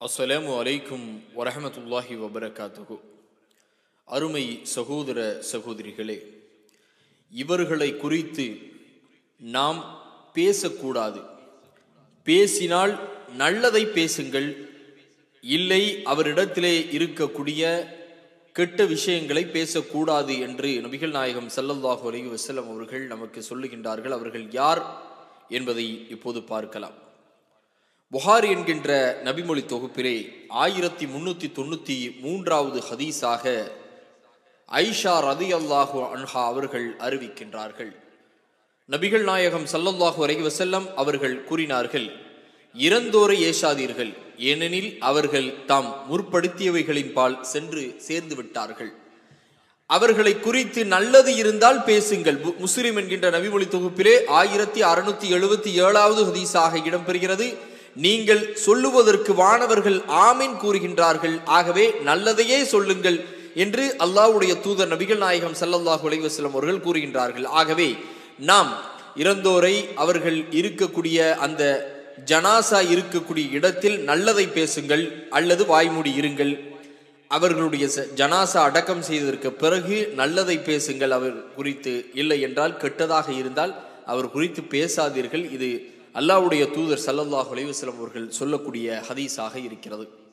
அஸ்ஸலாமு அலைக்கும் வரஹமத்துல்லாஹி வபரகாத்துகு அருமை சகோதர சகோதரிகளே இவர்களை குறித்து நாம் பேசக்கூடாது பேசினால் நல்லதை பேசுங்கள் இல்லை அவரிடத்திலே இருக்கக்கூடிய கெட்ட விஷயங்களை பேசக்கூடாது என்று நபிகள் நாயகம் ஸல்லல்லாஹு அலைஹி வஸல்லம் அவர்கள் நமக்கு சொல்லுகின்றார்கள் அவர்கள் யார் என்பதை இப்போது பார்க்கலாம் புகாரி என்கின்ற நபிமொழி தொகுப்பிலே ஆயிரத்தி முன்னூத்தி தொண்ணூத்தி மூன்றாவது ஹதீஸாக ஐஷா ரதி அல்லாஹு அன்ஹா அவர்கள் அறிவிக்கின்றார்கள் நபிகள் நாயகம் ஸல்லல்லாஹு அலைஹி வஸல்லம் அவர்கள் கூறினார்கள் இறந்தோரை ஏசாதீர்கள் ஏனெனில் அவர்கள் தாம் முற்படுத்தியவைகளின் பால் சென்று சேர்ந்து விட்டார்கள் அவர்களை குறித்து நல்லது இருந்தால் பேசுங்கள் பு- முஸ்லிம் என்கின்ற நபிமொழி தொகுப்பிலே ஆயிரத்தி அறுநூத்தி எழுபத்தி ஏழாவது ஹதீஸாக இடம்பெறுகிறது நீங்கள் சொல்லுவதற்கு வானவர்கள் ஆமீன் கூறுகின்றார்கள் ஆகவே நல்லதையே சொல்லுங்கள் என்று அல்லாஹ்வுடைய தூதர் நபிகள் நாயகம் ஸல்லல்லாஹு அலைஹி வஸல்லம் அவர்கள் கூறுகின்றார்கள் ஆகவே நாம் இறந்தோரை அவர்கள் இருக்கக்கூடிய அந்த ஜனாசா இருக்கக்கூடிய இடத்தில் நல்லதை பேசுங்கள் அல்லது வாய்மூடி இருங்கள் அவர்களுடைய ச- ஜனாசா அடக்கம் செய்ததற்கு பிறகு நல்லதை பேசுங்கள் அவர் குறித்து இல்லை என்றால் கெட்டதாக இருந்தால் அவர் குறித்து பேசாதீர்கள் இது அல்லாஹ்வுடைய தூதர் ஸல்லல்லாஹு அலைஹி வஸல்லம் அவர்கள் சொல்லக்கூடிய ஹதீஸாக இருக்கிறது